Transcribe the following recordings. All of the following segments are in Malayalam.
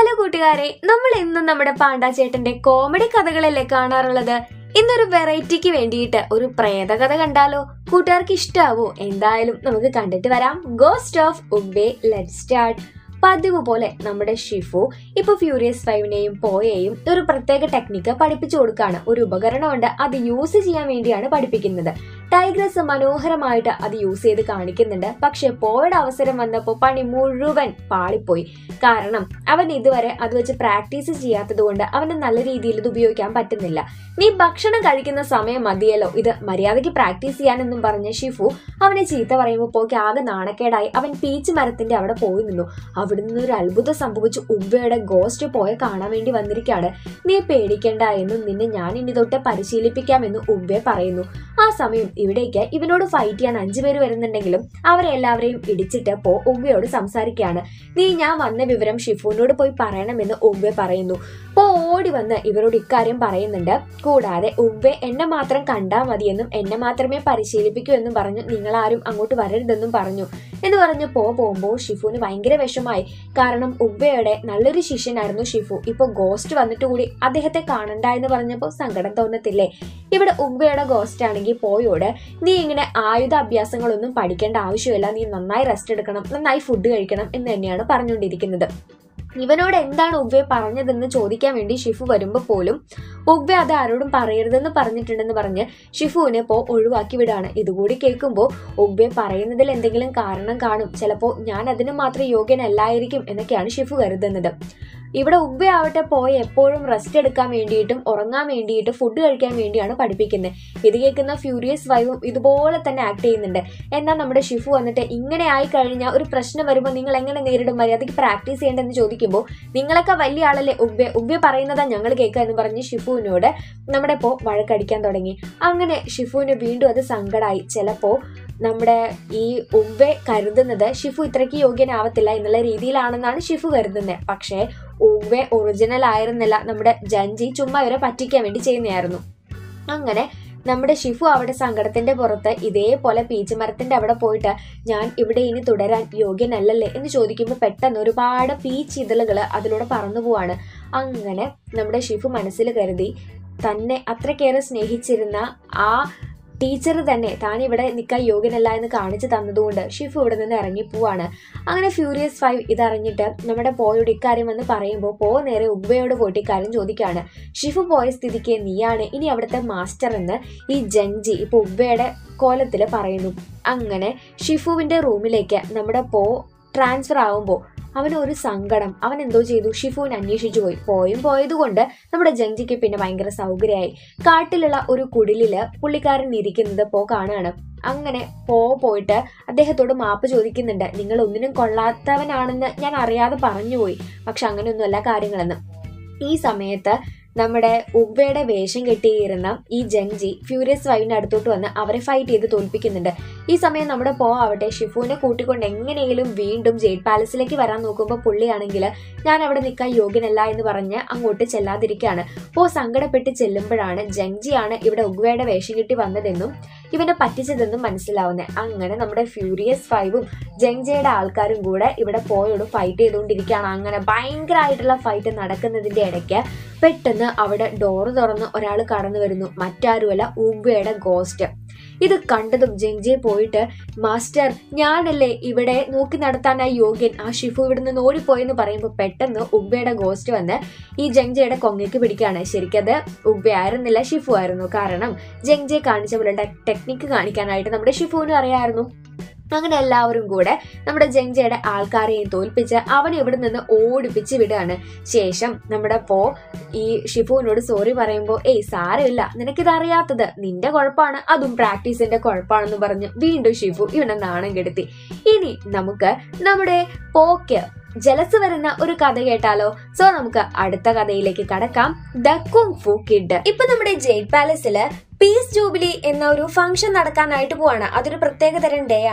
ഹലോ കൂട്ടുകാരെ നമ്മൾ എന്നും നമ്മുടെ പാണ്ടാ ചേട്ടന്റെ കോമഡി കഥകളല്ലേ കാണാറുള്ളത് ഇന്നൊരു വെറൈറ്റിക്ക് വേണ്ടിയിട്ട് ഒരു പ്രേതകഥ കണ്ടാലോ കൂട്ടുകാർക്ക് ഇഷ്ടാവോ എന്തായാലും നമുക്ക് കണ്ടിട്ട് വരാം ഗോസ്റ്റ് ഓഫ് ഉബേ ലെറ്റ് സ്റ്റാർട്ട് പതിവ് പോലെ നമ്മുടെ ഷിഫു ഇപ്പൊ ഫ്യൂരിയസ് ഫൈവിനെയും പോയെയും ഒരു പ്രത്യേക ടെക്നിക്ക് പഠിപ്പിച്ചു കൊടുക്കാണ് ഒരു ഉപകരണമുണ്ട് അത് യൂസ് ചെയ്യാൻ വേണ്ടിയാണ് പഠിപ്പിക്കുന്നത് ടൈഗ്രസ് മനോഹരമായിട്ട് അത് യൂസ് ചെയ്ത് കാണിക്കുന്നുണ്ട് പക്ഷെ പോയുടെ അവസരം വന്നപ്പോൾ പണി മുഴുവൻ പാളിപ്പോയി കാരണം അവൻ ഇതുവരെ അത് വെച്ച് പ്രാക്ടീസ് ചെയ്യാത്തത് കൊണ്ട് അവന് നല്ല രീതിയിൽ ഇത് ഉപയോഗിക്കാൻ പറ്റുന്നില്ല നീ ഭക്ഷണം കഴിക്കുന്ന സമയം മതിയല്ലോ ഇത് മര്യാദയ്ക്ക് പ്രാക്ടീസ് ചെയ്യാനെന്നും പറഞ്ഞ ഷിഫു അവനെ ചീത്ത പറയുമ്പോൾ പോക്ക് ആകെ നാണക്കേടായി അവൻ പീച്ച് മരത്തിന്റെ അവിടെ പോയി നിന്നു അവിടെ നിന്ന് ഒരു അത്ഭുതം സംഭവിച്ചു ഉവ്വയുടെ ഗോസ്റ്റ് പോയ കാണാൻ വേണ്ടി വന്നിരിക്കുകയാണ് നീ പേടിക്കണ്ട എന്നും നിന്നെ ഞാൻ ഇനി തൊട്ട് പരിശീലിപ്പിക്കാമെന്നും ഉവ്വെ പറയുന്നു ആ സമയം ഇവിടേക്ക് ഇവനോട് ഫൈറ്റ് ചെയ്യാൻ അഞ്ചു പേര് വരുന്നുണ്ടെങ്കിലും അവരെ എല്ലാവരെയും ഇടിച്ചിട്ട് പോ ഉവ്വയോട് സംസാരിക്കുകയാണ് നീ ഞാൻ വന്ന വിവരം ഷിഫുവിനോട് പോയി പറയണമെന്ന് ഉവ്വെ പറയുന്നു പോ ഓടി വന്ന് ഇവരോട് ഇക്കാര്യം പറയുന്നുണ്ട് കൂടാതെ ഉവ്വെ എന്നെ മാത്രം കണ്ടാൽ മതിയെന്നും എന്നെ മാത്രമേ പരിശീലിപ്പിക്കൂ എന്നും പറഞ്ഞു നിങ്ങൾ ആരും അങ്ങോട്ട് വരരുതെന്നും പറഞ്ഞു എന്ന് പറഞ്ഞ് പോ പോകുമ്പോൾ ഷിഫുവിന് ഭയങ്കര വിഷമായി കാരണം ഉവ്വയുടെ നല്ലൊരു ശിഷ്യനായിരുന്നു ഷിഫു ഇപ്പൊ ഗോസ്റ്റ് വന്നിട്ട് കൂടി അദ്ദേഹത്തെ കാണണ്ട എന്ന് പറഞ്ഞപ്പോൾ സങ്കടം തോന്നത്തില്ലേ ഇവിടെ ഉവ്വയുടെ ഗോസ്റ്റ് ആണെങ്കിൽ പോയോട് നീ ഇങ്ങനെ ആയുധ അഭ്യാസങ്ങളൊന്നും പഠിക്കേണ്ട ആവശ്യമില്ല നീ നന്നായി റെസ്റ്റ് എടുക്കണം നന്നായി ഫുഡ് കഴിക്കണം എന്ന് തന്നെയാണ് പറഞ്ഞുകൊണ്ടിരിക്കുന്നത് ഇവനോട് എന്താണ് ഉവ്വെ പറഞ്ഞതെന്ന് ചോദിക്കാൻ വേണ്ടി ഷിഫു വരുമ്പോൾ പോലും ഉവ്വെ അത് ആരോടും പറയരുതെന്ന് പറഞ്ഞിട്ടുണ്ടെന്ന് പറഞ്ഞ് ഷിഫുവിനെ പോ ഒഴിവാക്കി വിടാണ് ഇതുകൂടി കേൾക്കുമ്പോൾ ഉവ്വെ പറയുന്നതിൽ എന്തെങ്കിലും കാരണം കാണും ചിലപ്പോൾ ഞാൻ അതിന് മാത്രം യോഗ്യനല്ലായിരിക്കും എന്നൊക്കെയാണ് ഷിഫു കരുതുന്നത് ഇവിടെ ഉവ്വ ആവട്ടെ പോയ എപ്പോഴും റെസ്റ്റ് എടുക്കാൻ വേണ്ടിയിട്ടും ഉറങ്ങാൻ വേണ്ടിയിട്ട് ഫുഡ് കഴിക്കാൻ വേണ്ടിയാണ് പഠിപ്പിക്കുന്നത് ഇത് കേൾക്കുന്ന ഫ്യൂരിയസ് വൈവും ഇതുപോലെ തന്നെ ആക്ട് ചെയ്യുന്നുണ്ട് എന്നാൽ നമ്മുടെ ഷിഫു വന്നിട്ട് ഇങ്ങനെ ആയി കഴിഞ്ഞാൽ ഒരു പ്രശ്നം വരുമ്പോൾ നിങ്ങൾ എങ്ങനെ നേരിടും മര്യാദയ്ക്ക് പ്രാക്ടീസ് ചെയ്യേണ്ടതെന്ന് ചോദിക്കുമ്പോൾ നിങ്ങളൊക്കെ വലിയ ആളല്ലേ ഉവ്വ ഉവ്വ പറയുന്നതാ ഞങ്ങൾ കേൾക്കുക എന്ന് പറഞ്ഞ് ഷിഫുവിനോട് നമ്മുടെ പോ വഴക്കടിക്കാൻ തുടങ്ങി അങ്ങനെ ഷിഫുവിന് വീണ്ടും അത് സങ്കടമായി ചിലപ്പോൾ നമ്മുടെ ഈ ഉവ്വെ കരുതുന്നത് ഷിഫു ഇത്രയ്ക്ക് യോഗ്യനാവത്തില്ല എന്നുള്ള രീതിയിലാണെന്നാണ് ഷിഫു കരുതുന്നത് പക്ഷേ ഉവ്വെ ഒറിജിനൽ ആയിരുന്നില്ല നമ്മുടെ ജഞ്ചി ചുമ്മാ ഇവരെ പറ്റിക്കാൻ വേണ്ടി ചെയ്യുന്നതായിരുന്നു അങ്ങനെ നമ്മുടെ ഷിഫു അവിടെ സങ്കടത്തിന്റെ പുറത്ത് ഇതേപോലെ പീച്ച് മരത്തിന്റെ അവിടെ പോയിട്ട് ഞാൻ ഇവിടെ ഇനി തുടരാൻ യോഗ്യനല്ലല്ലേ എന്ന് ചോദിക്കുമ്പോൾ പെട്ടെന്ന് ഒരുപാട് പീച്ച് ഇതളുകൾ അതിലൂടെ പറന്നു പോവാണ് അങ്ങനെ നമ്മുടെ ഷിഫു മനസ്സിൽ കരുതി തന്നെ അത്രക്കേറെ സ്നേഹിച്ചിരുന്ന ആ ടീച്ചർ തന്നെ താൻ ഇവിടെ നിൽക്കാൻ യോഗ്യനല്ല എന്ന് കാണിച്ചു തന്നതുകൊണ്ട് ഷിഫു ഇവിടെ നിന്ന് ഇറങ്ങിപ്പോവാണ് അങ്ങനെ ഫ്യൂരിയസ് ഫൈവ് ഇതറിഞ്ഞിട്ട് നമ്മുടെ പോയോട് ഇക്കാര്യം വന്ന് പറയുമ്പോൾ പോ നേരെ ഉബ്ബയോട് പോയിട്ട് ഇക്കാര്യം ചോദിക്കുകയാണ് ഷിഫു പോയ സ്ഥിതിക്ക് നീയാണ് ഇനി അവിടുത്തെ മാസ്റ്റർ എന്ന് ഈ ജൻജി ഇപ്പൊ ഉബ്ബയുടെ കോലത്തിൽ പറയുന്നു അങ്ങനെ ഷിഫുവിന്റെ റൂമിലേക്ക് നമ്മുടെ പോ ട്രാൻസ്ഫർ ആവുമ്പോൾ അവന് ഒരു സങ്കടം അവൻ എന്തോ ചെയ്തു ഷിഫുവിനെ അന്വേഷിച്ചു പോയി പോയും പോയതുകൊണ്ട് നമ്മുടെ ജംജിക്ക് പിന്നെ ഭയങ്കര സൗകര്യമായി കാട്ടിലുള്ള ഒരു കുടിലില് പുള്ളിക്കാരൻ ഇരിക്കുന്നത് പോ കാണുകയാണ് അങ്ങനെ പോ പോയിട്ട് അദ്ദേഹത്തോട് മാപ്പ് ചോദിക്കുന്നുണ്ട് നിങ്ങൾ ഒന്നിനും കൊള്ളാത്തവനാണെന്ന് ഞാൻ അറിയാതെ പറഞ്ഞുപോയി പക്ഷെ അങ്ങനെയൊന്നുമല്ല കാര്യങ്ങളെന്ന് ഈ സമയത്ത് നമ്മുടെ ഉവ്വയുടെ വേഷം കെട്ടിയിരുന്ന ഈ ജൻജി ഫ്യൂരിയസ് വൈവിന്റെ അടുത്തോട്ട് വന്ന് അവരെ ഫൈറ്റ് ചെയ്ത് തോൽപ്പിക്കുന്നുണ്ട് ഈ സമയം നമ്മുടെ പോ ആവട്ടെ ഷിഫുവിനെ കൂട്ടിക്കൊണ്ട് എങ്ങനെയെങ്കിലും വീണ്ടും ജെയ്ഡ് പാലസിലേക്ക് വരാൻ നോക്കുമ്പോൾ പുള്ളിയാണെങ്കിൽ ഞാൻ അവിടെ നിൽക്കാൻ യോഗ്യനല്ല എന്ന് പറഞ്ഞ് അങ്ങോട്ട് ചെല്ലാതിരിക്കുകയാണ് പോ സങ്കടപ്പെട്ട് ചെല്ലുമ്പോഴാണ് ജൻജിയാണ് ഇവിടെ ഉഗ്വയുടെ വേഷം കെട്ടി വന്നതെന്നും ഇവനെ പറ്റിച്ചതെന്നും മനസ്സിലാവുന്നത് അങ്ങനെ നമ്മുടെ ഫ്യൂരിയസ് ഫൈവും ജങ്ജയുടെ ആൾക്കാരും കൂടെ ഇവിടെ പോയോട് ഫൈറ്റ് ചെയ്തുകൊണ്ടിരിക്കുകയാണ് അങ്ങനെ ഭയങ്കരമായിട്ടുള്ള ഫൈറ്റ് നടക്കുന്നതിന്റെ ഇടയ്ക്ക് പെട്ടെന്ന് അവിടെ ഡോറ് തുറന്ന് ഒരാൾ കടന്നു വരുന്നു മറ്റാരുമല്ല ഉവ്വയുടെ ഗോസ്റ്റ് ഇത് കണ്ടതും ജങ്ജെ പോയിട്ട് മാസ്റ്റർ ഞാനല്ലേ ഇവിടെ നോക്കി നടത്താനായി യോഗ്യൻ ആ ഷിഫു ഇവിടെ നിന്ന് ഓടിപ്പോയെന്ന് പറയുമ്പോൾ പെട്ടെന്ന് ഉബ്ബയുടെ ഗോസ്റ്റ് വന്ന് ഈ ജങ്ജയുടെ കൊങ്ങയ്ക്ക് പിടിക്കുകയാണ് ശരിക്കത് ഉബ്ബ ആയിരുന്നില്ല ഷിഫു ആയിരുന്നു കാരണം ജങ്ജെ കാണിച്ച പോലെ ടെക്നിക്ക് കാണിക്കാനായിട്ട് നമ്മുടെ ഷിഫുവിനും അറിയാമായിരുന്നു അങ്ങനെ എല്ലാവരും കൂടെ നമ്മുടെ ജങ്ജയുടെ ആൾക്കാരെയും തോൽപ്പിച്ച് അവനെ ഇവിടെ നിന്ന് ഓടിപ്പിച്ച് വിടുകയാണ് ശേഷം നമ്മുടെ പോ ഈ ഷിഫുവിനോട് സോറി പറയുമ്പോൾ ഏയ് സാരമില്ല നിനക്കിത് അറിയാത്തത് നിന്റെ കുഴപ്പമാണ് അതും പ്രാക്ടീസിന്റെ കുഴപ്പമാണെന്ന് പറഞ്ഞ് വീണ്ടും ഷിഫു ഇവനെ നാണം കെടുത്തി ഇനി നമുക്ക് നമ്മുടെ പോക്ക് ജലസ് വരുന്ന ഒരു കഥ കേട്ടാലോ സോ നമുക്ക് അടുത്ത കഥയിലേക്ക് കടക്കാം ദ കുങ് ഫു കിഡ് ഇപ്പൊ നമ്മുടെ ജെയ്ഡ് പാലസില് പീസ് ജൂബിലി എന്ന ഒരു ഫംഗ്ഷൻ നടക്കാനായിട്ട് പോവാണ് അതൊരു പ്രത്യേക തരം ഡേ ആണ്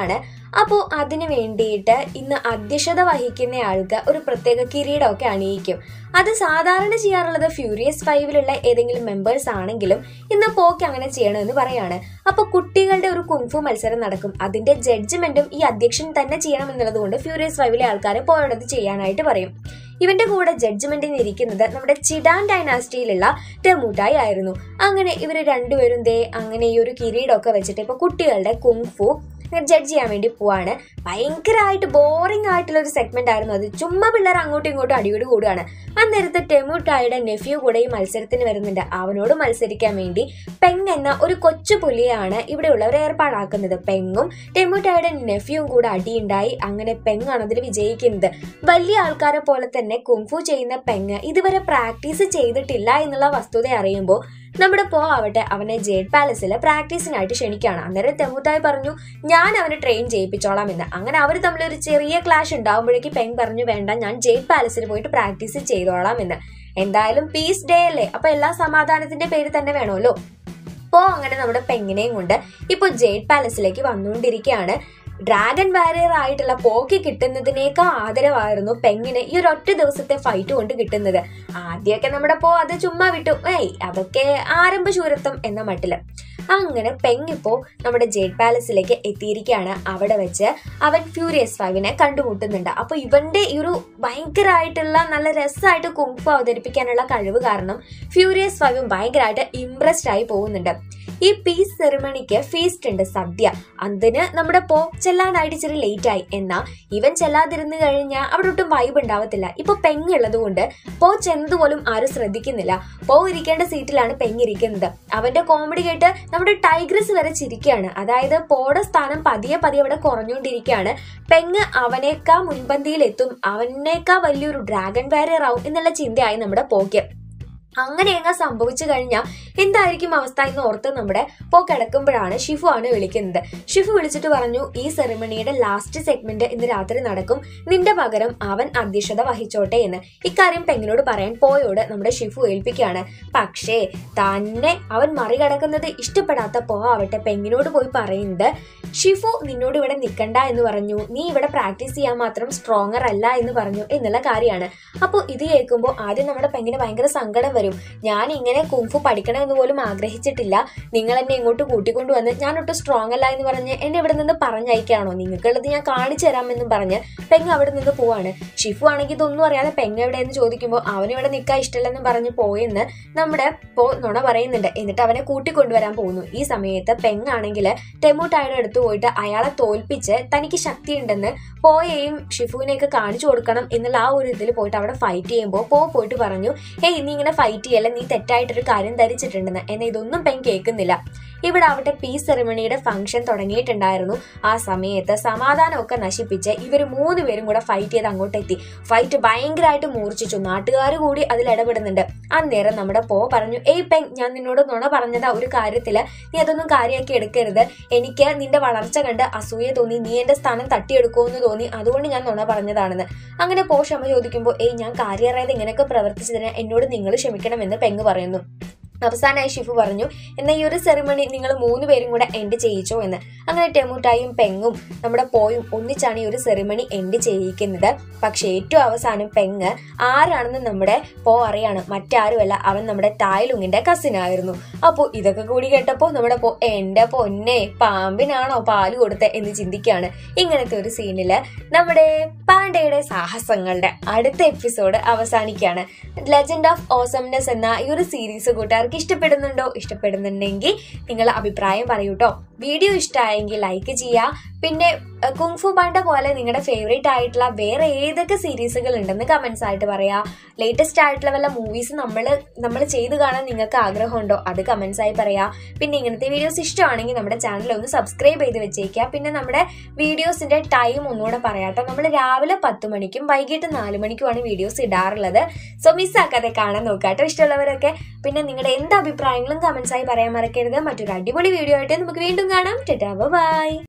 അപ്പോൾ അതിന് വേണ്ടിയിട്ട് ഇന്ന് അധ്യക്ഷത വഹിക്കുന്ന ആൾക്ക് ഒരു പ്രത്യേക കിരീടമൊക്കെ അണിയിക്കും അത് സാധാരണ ചെയ്യാറുള്ളത് ഫ്യൂരിയസ് ഫൈവിലുള്ള ഏതെങ്കിലും മെമ്പേഴ്സ് ആണെങ്കിലും ഇന്ന് പോക്ക് അങ്ങനെ ചെയ്യണമെന്ന് പറയാണ് അപ്പൊ കുട്ടികളുടെ ഒരു കുങ്ഫു മത്സരം നടക്കും അതിന്റെ ജഡ്ജ്മെന്റും ഈ അധ്യക്ഷൻ തന്നെ ചെയ്യണം എന്നുള്ളത് കൊണ്ട് ഫ്യൂരിയസ് ഫൈവിലെ ആൾക്കാരെ പോയോടത് ചെയ്യാനായിട്ട് പറയും ഇവന്റെ കൂടെ ജഡ്ജ്മെന്റിന് ഇരിക്കുന്നത് നമ്മുടെ ചിഡാൻ ഡൈനാസ്റ്റിയിലുള്ള ടെമൂട്ടായി ആയിരുന്നു അങ്ങനെ ഇവര് രണ്ടുപേരും ദേ അങ്ങനെ ഈ ഒരു കിരീടമൊക്കെ വെച്ചിട്ട് ഇപ്പൊ കുട്ടികളുടെ കുങ്ഫു ജഡ്ജ് ചെയ്യാൻ വേണ്ടി പോവാണ് ഭയങ്കരമായിട്ട് ബോറിംഗ് ആയിട്ടുള്ള ഒരു സെഗ്മെന്റ് ആയിരുന്നു അത് ചുമ്മാ പിള്ളേർ അങ്ങോട്ടും ഇങ്ങോട്ടും അടിയോട് കൂടുകയാണ് അന്നേരത്ത് ടെമുട്ടായുടെ നെഫ്യൂ കൂടെ ഈ മത്സരത്തിന് വരുന്നുണ്ട് അവനോട് മത്സരിക്കാൻ വേണ്ടി പെങ് എന്ന ഒരു കൊച്ചു പുലിയാണ് ഇവിടെയുള്ളവർ ഏർപ്പാടാക്കുന്നത് പെങ്ങും ടെമുട്ടായുടെ നെഫ്യൂവും കൂടെ അടിയുണ്ടായി അങ്ങനെ പെങ്ങാണ് അതിൽ വിജയിക്കുന്നത് വലിയ ആൾക്കാരെ പോലെ തന്നെ കുങ്ഫു ചെയ്യുന്ന പെങ് ഇതുവരെ പ്രാക്ടീസ് ചെയ്തിട്ടില്ല എന്നുള്ള വസ്തുത അറിയുമ്പോൾ നമ്മുടെ പോ ആവട്ടെ അവനെ ജേഡ് പാലസിൽ പ്രാക്ടീസിനായിട്ട് ക്ഷണിക്കുകയാണ് അന്നേരം തെമുത്തായി പറഞ്ഞു ഞാൻ അവനെ ട്രെയിൻ ചെയ്യിപ്പിച്ചോളാം എന്ന് അങ്ങനെ അവർ തമ്മിൽ ഒരു ചെറിയ ക്ലാഷ് ഉണ്ടാകുമ്പോഴേക്ക് പെങ് പറഞ്ഞു വേണ്ട ഞാൻ ജേഡ് പാലസിൽ പോയിട്ട് പ്രാക്ടീസ് ചെയ്തോളാം എന്ന് എന്തായാലും പീസ് ഡേ അല്ലേ അപ്പൊ എല്ലാ സമാധാനത്തിന്റെ പേര് തന്നെ വേണമല്ലോ പോ അങ്ങനെ നമ്മുടെ പെങ്ങിനെയും കൊണ്ട് ഇപ്പൊ ജേഡ് പാലസിലേക്ക് വന്നുകൊണ്ടിരിക്കുകയാണ് ഡ്രാഗൺ വാരിയർ ആയിട്ടുള്ള പോക്ക് കിട്ടുന്നതിനേക്കാൾ ആദരവായിരുന്നു പെങ്ങിന് ഈ ഒരു ഒറ്റ ദിവസത്തെ ഫൈറ്റ് കൊണ്ട് കിട്ടുന്നത് ആദ്യമൊക്കെ നമ്മുടെ പോ അത് ചുമ്മാ വിട്ടു ഏയ് അതൊക്കെ ആരംഭശൂരത്വം എന്ന മട്ടില് അങ്ങനെ പെങ്ങിപ്പോ നമ്മുടെ ജേഡ് പാലസിലേക്ക് എത്തിയിരിക്കുകയാണ് അവിടെ വെച്ച് അവൻ ഫ്യൂരിയസ് ഫൈവിനെ കണ്ടുമുട്ടുന്നുണ്ട് അപ്പൊ ഇവന്റെ ഈ ഒരു ഭയങ്കരമായിട്ടുള്ള നല്ല രസമായിട്ട് കുങ്ഫു അവതരിപ്പിക്കാനുള്ള കഴിവ് കാരണം ഫ്യൂരിയസ് ഫൈവും ഭയങ്കരമായിട്ട് ഇംപ്രസ്ഡ് ആയി പോകുന്നുണ്ട് ഈ പീസ് സെറിമണിക്ക് ഫീസ്റ്റ് ഉണ്ട് സദ്യ അതിന് നമ്മുടെ പോ ചെല്ലാനായിട്ട് ഇച്ചിരി ലേറ്റ് ആയി എന്നാ ഇവൻ ചെല്ലാതിരുന്നു കഴിഞ്ഞാൽ അവിടെ ഒട്ടും വൈബ് ഉണ്ടാവത്തില്ല ഇപ്പൊ പെങ്ങുള്ളത് കൊണ്ട് പോ ചെന്നതുപോലും ആരും ശ്രദ്ധിക്കുന്നില്ല പോ ഇരിക്കേണ്ട സീറ്റിലാണ് പെങ്ങിരിക്കുന്നത് അവന്റെ കോമഡി കേട്ട് നമ്മുടെ ടൈഗ്രസ് വരെ ചിരിക്കുകയാണ് അതായത് പോയുടെ സ്ഥാനം പതിയെ പതിയെ അവിടെ കുറഞ്ഞുകൊണ്ടിരിക്കുകയാണ് പെങ്ങ് അവനേക്കാ മുൻപന്തിയിൽ എത്തും അവനേക്കാ വലിയൊരു ഡ്രാഗൺ വാരിയർ ആവും എന്നുള്ള ചിന്തയായി നമ്മുടെ പോക്ക് അങ്ങനെ അങ്ങ് സംഭവിച്ചു കഴിഞ്ഞാൽ എന്തായിരിക്കും അവസ്ഥ എന്ന് ഓർത്ത് നമ്മുടെ പോ കിടക്കുമ്പോഴാണ് ഷിഫു ആണ് വിളിക്കുന്നത് ഷിഫു വിളിച്ചിട്ട് പറഞ്ഞു ഈ സെറിമണിയുടെ ലാസ്റ്റ് സെഗ്മെന്റ് ഇന്ന് രാത്രി നടക്കും നിന്റെ പകരം അവൻ അധ്യക്ഷത വഹിച്ചോട്ടെ എന്ന് ഇക്കാര്യം പെങ്ങിനോട് പറയാൻ പോയോട് നമ്മുടെ ഷിഫു ഏൽപ്പിക്കുകയാണ് പക്ഷേ തന്നെ അവൻ മറികടക്കുന്നത് ഇഷ്ടപ്പെടാത്ത പോ ആവട്ടെ പെങ്ങിനോട് പോയി പറയുന്നത് ഷിഫു നിന്നോട് ഇവിടെ നിൽക്കണ്ട എന്ന് പറഞ്ഞു നീ ഇവിടെ പ്രാക്ടീസ് ചെയ്യാൻ മാത്രം സ്ട്രോങ്ങർ അല്ല എന്ന് പറഞ്ഞു എന്നുള്ള കാര്യമാണ് അപ്പോൾ ഇത് കേൾക്കുമ്പോൾ ആദ്യം നമ്മുടെ പെങ്ങിന് ഭയങ്കര സങ്കടം വരും ഞാൻ ഇങ്ങനെ കുങ്ഫു പഠിക്കണമെന്ന് പോലും ആഗ്രഹിച്ചിട്ടില്ല നിങ്ങൾ എന്നെ ഇങ്ങോട്ട് കൂട്ടിക്കൊണ്ടുവന്ന് ഞാൻ ഒട്ടും സ്ട്രോങ് അല്ല എന്ന് പറഞ്ഞ് എന്നെ ഇവിടെ നിന്ന് പറഞ്ഞയക്കാണോ നിങ്ങൾക്കുള്ളത് ഞാൻ കാണിച്ചു തരാമെന്നും പറഞ്ഞ് പെങ് അവിടെ നിന്ന് പോവാണ് ഷിഫു ആണെങ്കിൽ ഇതൊന്നും അറിയാതെ പെങ് എവിടെയെന്ന് ചോദിക്കുമ്പോൾ അവനിവിടെ നിൽക്കാൻ ഇഷ്ടമല്ലെന്ന് പറഞ്ഞ് പോയെന്ന് നമ്മുടെ പോ നുണ പറയുന്നുണ്ട് എന്നിട്ട് അവനെ കൂട്ടിക്കൊണ്ടുവരാൻ പോകുന്നു ഈ സമയത്ത് പെങ് ആണെങ്കിൽ ടെമുട്ടായുടെ അടുത്ത് പോയിട്ട് അയാളെ തോൽപ്പിച്ച് തനിക്ക് ശക്തിയുണ്ടെന്ന് പോയെയും ഷിഫുവിനെയൊക്കെ കാണിച്ചു കൊടുക്കണം എന്നുള്ള ആ ഒരു ഇതിൽ പോയിട്ട് അവിടെ ഫൈറ്റ് ചെയ്യുമ്പോൾ പോ പോയിട്ട് പറഞ്ഞു ഹേയ് നീ ഇങ്ങനെ ഫൈറ്റ് ചെയ്യല്ല നീ തെറ്റായിട്ടൊരു കാര്യം ധരിച്ചിട്ടുണ്ടെന്ന് എന്നാൽ ഇതൊന്നും പെൻ കേൾക്കുന്നില്ല ഇവിടെ ആവട്ടെ പീസ് സെറിമണിയുടെ ഫംഗ്ഷൻ തുടങ്ങിയിട്ടുണ്ടായിരുന്നു ആ സമയത്ത് സമാധാനമൊക്കെ നശിപ്പിച്ച് ഇവർ മൂന്ന് പേരും കൂടെ ഫൈറ്റ് ചെയ്ത് അങ്ങോട്ടെത്തി ഫൈറ്റ് ഭയങ്കരമായിട്ട് മൂർച്ഛിച്ചു നാട്ടുകാർ കൂടി അതിൽ ഇടപെടുന്നുണ്ട് അന്നേരം നമ്മുടെ പോ പറഞ്ഞു ഏയ് പെൻ ഞാൻ നിന്നോട് നുണ പറഞ്ഞതാ ഒരു കാര്യത്തില് നീ അതൊന്നും കാര്യമാക്കി എടുക്കരുത് എനിക്ക് നിന്റെ വളർച്ച കണ്ട് അസൂയ തോന്നി നീ എന്റെ സ്ഥാനം തട്ടിയെടുക്കുമെന്ന് തോന്നി അതുകൊണ്ട് ഞാൻ നുണ പറഞ്ഞതാണെന്ന് അങ്ങനെ പോ ക്ഷമ ചോദിക്കുമ്പോൾ ഏയ് ഞാൻ കാര്യറിയാതെ ഇങ്ങനെയൊക്കെ പ്രവർത്തിച്ചതിന് എന്നോട് നിങ്ങൾ ക്ഷമിക്കണമെന്ന് പെങ്ങ് പറയുന്നു അവസാനമായി ഷിഫു പറഞ്ഞു എന്നാൽ ഈ ഒരു സെറിമണി നിങ്ങൾ മൂന്ന് പേരും കൂടെ എൻഡ് ചെയ്യിച്ചോ എന്ന് അങ്ങനെ ടെമുട്ടായും പെങ്ങും നമ്മുടെ പോയും ഒന്നിച്ചാണ് ഈ ഒരു സെറിമണി എൻഡ് ചെയ്യിക്കുന്നത് പക്ഷെ ഏറ്റവും അവസാനം പെങ്ങ് ആരാണെന്ന് നമ്മുടെ പോ അറിയാണ് മറ്റാരുമല്ല അവൻ നമ്മുടെ തായ്ലുങ്ങിന്റെ കസിൻ ആയിരുന്നു അപ്പോൾ ഇതൊക്കെ കൂടി കേട്ടപ്പോൾ നമ്മുടെ പോ എന്റെ പൊന്നെ പാമ്പിനാണോ പാല് കൊടുത്തത് എന്ന് ചിന്തിക്കുകയാണ് ഇങ്ങനത്തെ ഒരു സീനില് നമ്മുടെ പാണ്ഡയുടെ സാഹസങ്ങളുടെ അടുത്ത എപ്പിസോഡ് അവസാനിക്കുകയാണ് ലെജൻഡ് ഓഫ് ഓസംനെസ് എന്ന ഈ ഒരു സീരീസ് കൂട്ടുകാർക്ക് ഇഷ്ടപ്പെടുന്നുണ്ടോ ഇഷ്ടപ്പെടുന്നുണ്ടെങ്കിൽ നിങ്ങൾ അഭിപ്രായം പറയൂട്ടോ വീഡിയോ ഇഷ്ടമായെങ്കിൽ ലൈക്ക് ചെയ്യുക പിന്നെ അഹ് കുങ്ഫു പാണ്ട പോലെ നിങ്ങളുടെ ഫേവറേറ്റ് ആയിട്ടുള്ള വേറെ ഏതൊക്കെ സീരീസുകൾ ഉണ്ടെന്ന് കമന്റ്സ് ആയിട്ട് പറയാ ലേറ്റസ്റ്റ് ആയിട്ടുള്ള വല്ല മൂവീസ് നമ്മൾ നമ്മൾ ചെയ്ത് കാണാൻ നിങ്ങൾക്ക് ആഗ്രഹമുണ്ടോ അത് കമന്റ്സ് ആയി പറയാ പിന്നെ ഇങ്ങനത്തെ വീഡിയോസ് ഇഷ്ടമാണെങ്കിൽ നമ്മുടെ ചാനൽ ഒന്ന് സബ്സ്ക്രൈബ് ചെയ്ത് വെച്ചേക്കുക പിന്നെ നമ്മുടെ വീഡിയോസിന്റെ ടൈം ഒന്നുകൂടെ പറയാട്ടോ നമ്മൾ രാവിലെ പത്ത് മണിക്കും വൈകിട്ട് നാല് മണിക്കുമാണ് വീഡിയോസ് ഇടാറുള്ളത് സോ മിസ്സാക്കാതെ കാണാൻ നോക്കാട്ടോ ഇഷ്ടമുള്ളവരൊക്കെ പിന്നെ നിങ്ങളുടെ എന്ത് അഭിപ്രായങ്ങളും കമന്റ്സ് ആയി പറയാൻ മറക്കരുത് മറ്റൊരു അടിപൊളി വീഡിയോ ആയിട്ട് നമുക്ക് വീണ്ടും കാണാം ടാ ബൈ